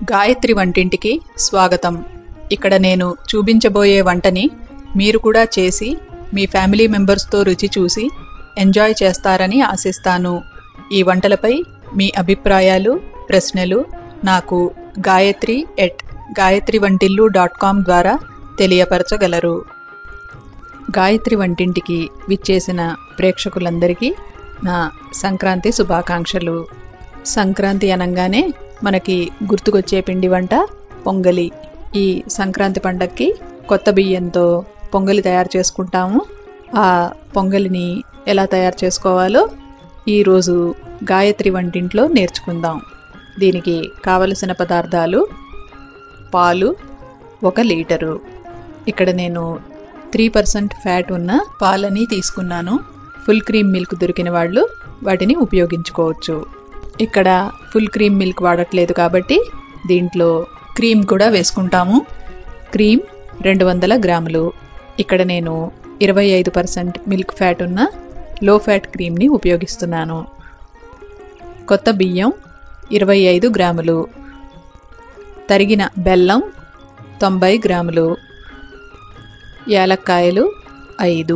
గాయత్రి వంటింటికి స్వాగతం ఇక్కడ నేను చూపించబోయే వంటని మీరు కూడా చేసి మీ ఫ్యామిలీ మెంబర్స్తో రుచి చూసి ఎంజాయ్ చేస్తారని ఆశిస్తాను ఈ వంటలపై మీ అభిప్రాయాలు ప్రశ్నలు నాకు గాయత్రి ఎట్ గాయత్రి వంటిల్లు డాట్ కామ్ ద్వారా తెలియపరచగలరు గాయత్రి వంటింటికి విచ్చేసిన ప్రేక్షకులందరికీ నా సంక్రాంతి శుభాకాంక్షలు సంక్రాంతి అనగానే మనకి గుర్తుకొచ్చే పిండి వంట పొంగలి ఈ సంక్రాంతి పండక్కి కొత్త బియ్యంతో పొంగలి తయారు చేసుకుంటాము ఆ పొంగలిని ఎలా తయారు చేసుకోవాలో ఈరోజు గాయత్రి వంటింట్లో నేర్చుకుందాం దీనికి కావలసిన పదార్థాలు పాలు ఒక లీటరు ఇక్కడ నేను త్రీ పర్సెంట్ ఫ్యాట్ ఉన్న పాలని తీసుకున్నాను ఫుల్ క్రీమ్ మిల్క్ దొరికిన వాళ్ళు వాటిని ఉపయోగించుకోవచ్చు ఇక్కడ ఫుల్ క్రీమ్ మిల్క్ వాడట్లేదు కాబట్టి దీంట్లో క్రీమ్ కూడా వేసుకుంటాము క్రీమ్ రెండు వందల గ్రాములు ఇక్కడ నేను ఇరవై ఐదు పర్సెంట్ మిల్క్ ఫ్యాట్ ఉన్న లో ఫ్యాట్ క్రీమ్ని ఉపయోగిస్తున్నాను కొత్త బియ్యం ఇరవై ఐదు గ్రాములు తరిగిన బెల్లం తొంభై గ్రాములు యాలక్కాయలు ఐదు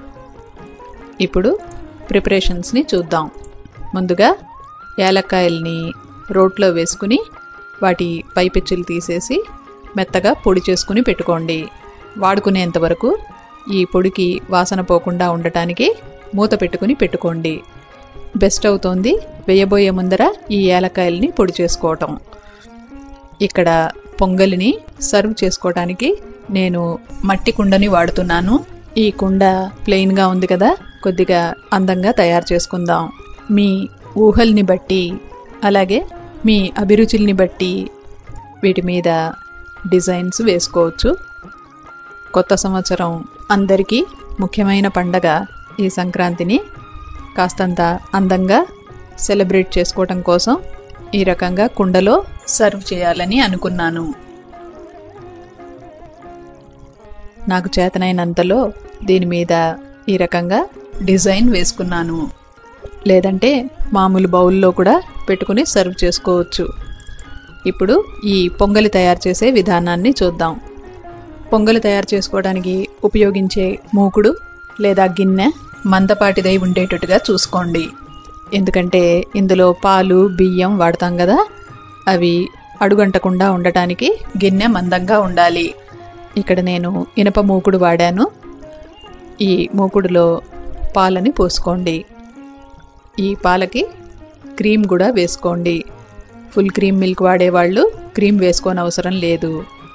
ఇప్పుడు ప్రిపరేషన్స్ని చూద్దాం ముందుగా యాలక్కాయల్ని రోట్లో వేసుకుని వాటి పైపిచ్చులు తీసేసి మెత్తగా పొడి చేసుకుని పెట్టుకోండి వాడుకునేంత వరకు ఈ పొడికి వాసన పోకుండా ఉండటానికి మూత పెట్టుకుని పెట్టుకోండి బెస్ట్ అవుతోంది వేయబోయే ముందర ఈ యాలక్కాయల్ని పొడి చేసుకోవటం ఇక్కడ పొంగలిని సర్వ్ చేసుకోవటానికి నేను మట్టి కుండని వాడుతున్నాను ఈ కుండ ప్లెయిన్గా ఉంది కదా కొద్దిగా అందంగా తయారు చేసుకుందాం మీ ఊహల్ని బట్టి అలాగే మీ అభిరుచుల్ని బట్టి వీటి మీద డిజైన్స్ వేసుకోవచ్చు కొత్త సంవత్సరం అందరికీ ముఖ్యమైన పండగ ఈ సంక్రాంతిని కాస్తంత అందంగా సెలబ్రేట్ చేసుకోవటం కోసం ఈ రకంగా కుండలో సర్వ్ చేయాలని అనుకున్నాను నాకు చేతనైనంతలో దీని మీద ఈ రకంగా డిజైన్ వేసుకున్నాను లేదంటే మామూలు బౌల్లో కూడా పెట్టుకుని సర్వ్ చేసుకోవచ్చు ఇప్పుడు ఈ పొంగలి తయారు చేసే విధానాన్ని చూద్దాం పొంగలి తయారు చేసుకోవడానికి ఉపయోగించే మూకుడు లేదా గిన్నె మందపాటిదై ఉండేటట్టుగా చూసుకోండి ఎందుకంటే ఇందులో పాలు బియ్యం వాడతాం కదా అవి అడుగంటకుండా ఉండటానికి గిన్నె మందంగా ఉండాలి ఇక్కడ నేను ఇనప మూకుడు వాడాను ఈ మూకుడులో పాలని పోసుకోండి ఈ పాలకి క్రీమ్ కూడా వేసుకోండి ఫుల్ క్రీమ్ మిల్క్ వాడేవాళ్ళు క్రీమ్ వేసుకోని అవసరం లేదు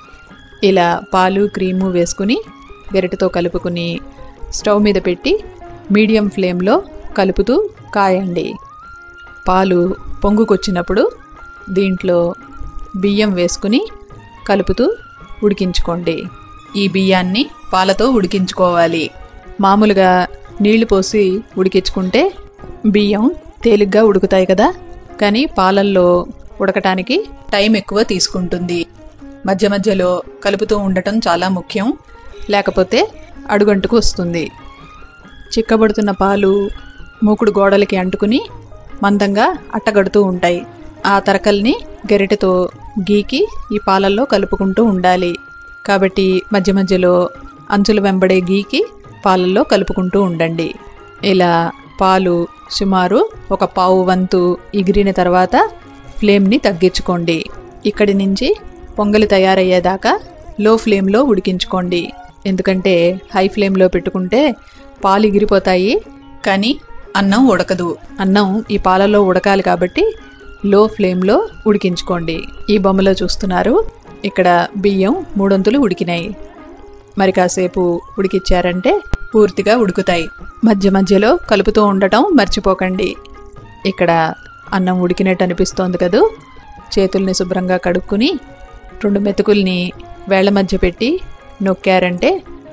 ఇలా పాలు క్రీము వేసుకుని గరిటెతో కలుపుకుని స్టవ్ మీద పెట్టి మీడియం ఫ్లేమ్లో కలుపుతూ కాయండి పాలు పొంగుకొచ్చినప్పుడు దీంట్లో బియ్యం వేసుకుని కలుపుతూ ఉడికించుకోండి ఈ బియ్యాన్ని పాలతో ఉడికించుకోవాలి మామూలుగా నీళ్లు పోసి ఉడికించుకుంటే బియ్యం తేలిగ్గా ఉడుకుతాయి కదా కానీ పాలల్లో ఉడకటానికి టైం ఎక్కువ తీసుకుంటుంది మధ్య మధ్యలో కలుపుతూ ఉండటం చాలా ముఖ్యం లేకపోతే అడుగంటుకు వస్తుంది చిక్కబడుతున్న పాలు మూకుడు గోడలకి అంటుకుని మందంగా అట్టగడుతూ ఉంటాయి ఆ తరకల్ని గరిటెతో గీకి ఈ పాలల్లో కలుపుకుంటూ ఉండాలి కాబట్టి మధ్య మధ్యలో అంచులు వెంబడే గీకి పాలల్లో కలుపుకుంటూ ఉండండి ఇలా పాలు సుమారు ఒక పావు వంతు ఎగిరిన తర్వాత ఫ్లేమ్ని తగ్గించుకోండి ఇక్కడి నుంచి పొంగలి తయారయ్యేదాకా లో ఫ్లేమ్లో ఉడికించుకోండి ఎందుకంటే హై ఫ్లేమ్లో పెట్టుకుంటే పాలు ఎగిరిపోతాయి కానీ అన్నం ఉడకదు అన్నం ఈ పాలలో ఉడకాలి కాబట్టి లో ఫ్లేమ్లో ఉడికించుకోండి ఈ బొమ్మలో చూస్తున్నారు ఇక్కడ బియ్యం మూడొంతులు ఉడికినాయి మరి కాసేపు ఉడికిచ్చారంటే పూర్తిగా ఉడుకుతాయి మధ్య మధ్యలో కలుపుతూ ఉండటం మర్చిపోకండి ఇక్కడ అన్నం ఉడికినట్టు అనిపిస్తోంది కదూ చేతుల్ని శుభ్రంగా కడుక్కుని రెండు మెతుకుల్ని వేళ్ల మధ్య పెట్టి నొక్కారంటే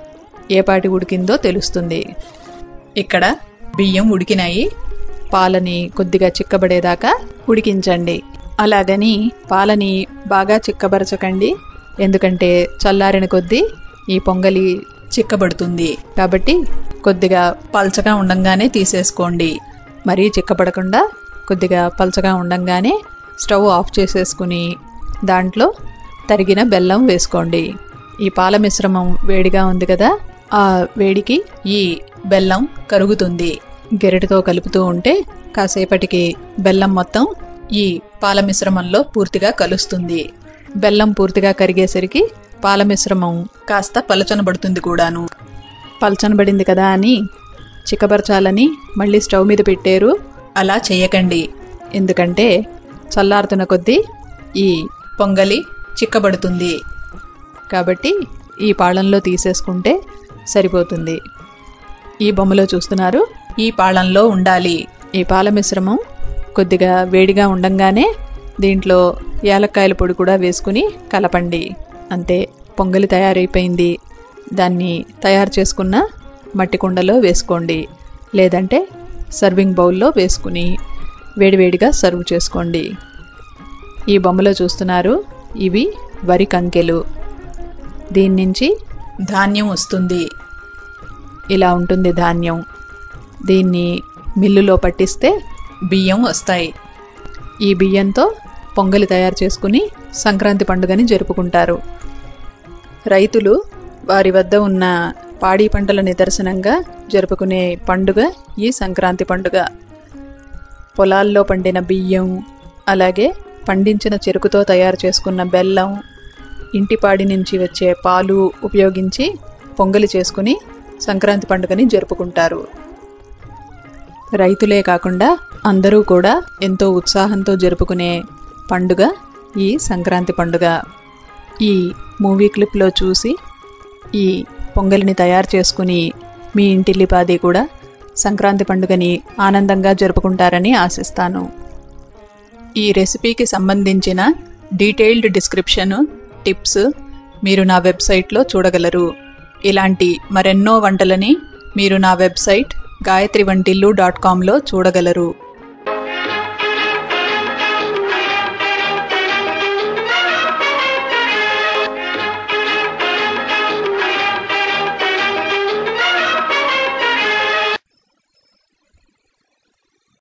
ఏ పాటి ఉడికిందో తెలుస్తుంది ఇక్కడ బియ్యం ఉడికినాయి పాలని కొద్దిగా చిక్కబడేదాకా ఉడికించండి అలాగని పాలని బాగా చిక్కబరచకండి ఎందుకంటే చల్లారిన కొద్దీ ఈ పొంగలి చిక్కబడుతుంది కాబట్టి కొద్దిగా పల్చగా ఉండంగానే తీసేసుకోండి మరీ చిక్కబడకుండా కొద్దిగా పల్చగా ఉండంగానే స్టవ్ ఆఫ్ చేసేసుకుని దాంట్లో తరిగిన బెల్లం వేసుకోండి ఈ పాల మిశ్రమం వేడిగా ఉంది కదా ఆ వేడికి ఈ బెల్లం కరుగుతుంది గెరటితో కలుపుతూ ఉంటే కాసేపటికి బెల్లం మొత్తం ఈ పాల మిశ్రమంలో పూర్తిగా కలుస్తుంది బెల్లం పూర్తిగా కరిగేసరికి పాల మిశ్రమం కాస్త పలచనబడుతుంది కూడాను పలచనబడింది కదా అని చిక్కబరచాలని మళ్ళీ స్టవ్ మీద పెట్టారు అలా చేయకండి ఎందుకంటే చల్లారుతున్న కొద్దీ ఈ పొంగలి చిక్కబడుతుంది కాబట్టి ఈ పాళంలో తీసేసుకుంటే సరిపోతుంది ఈ బొమ్మలో చూస్తున్నారు ఈ పాళంలో ఉండాలి ఈ పాల మిశ్రమం కొద్దిగా వేడిగా ఉండంగానే దీంట్లో యాలక్కాయల పొడి కూడా వేసుకుని కలపండి అంతే పొంగలి తయారైపోయింది దాన్ని తయారు చేసుకున్న మట్టి కుండలో వేసుకోండి లేదంటే సర్వింగ్ బౌల్లో వేసుకుని వేడివేడిగా సర్వ్ చేసుకోండి ఈ బొమ్మలో చూస్తున్నారు ఇవి వరి కంకెలు దీని నుంచి ధాన్యం వస్తుంది ఇలా ఉంటుంది ధాన్యం దీన్ని మిల్లులో పట్టిస్తే బియ్యం వస్తాయి ఈ బియ్యంతో పొంగలి తయారు చేసుకుని సంక్రాంతి పండుగని జరుపుకుంటారు రైతులు వారి వద్ద ఉన్న పాడి పంటల నిదర్శనంగా జరుపుకునే పండుగ ఈ సంక్రాంతి పండుగ పొలాల్లో పండిన బియ్యం అలాగే పండించిన చెరుకుతో తయారు చేసుకున్న బెల్లం ఇంటిపాడి నుంచి వచ్చే పాలు ఉపయోగించి పొంగలి చేసుకుని సంక్రాంతి పండుగని జరుపుకుంటారు రైతులే కాకుండా అందరూ కూడా ఎంతో ఉత్సాహంతో జరుపుకునే పండుగ ఈ సంక్రాంతి పండుగ ఈ మూవీ క్లిప్లో చూసి ఈ పొంగలిని తయారు చేసుకుని మీ ఇంటిల్లిపాది కూడా సంక్రాంతి పండుగని ఆనందంగా జరుపుకుంటారని ఆశిస్తాను ఈ రెసిపీకి సంబంధించిన డీటెయిల్డ్ డిస్క్రిప్షను టిప్స్ మీరు నా వెబ్సైట్లో చూడగలరు ఇలాంటి మరెన్నో వంటలని మీరు నా వెబ్సైట్ గాయత్రి వంటిల్లు డాట్ కామ్లో చూడగలరు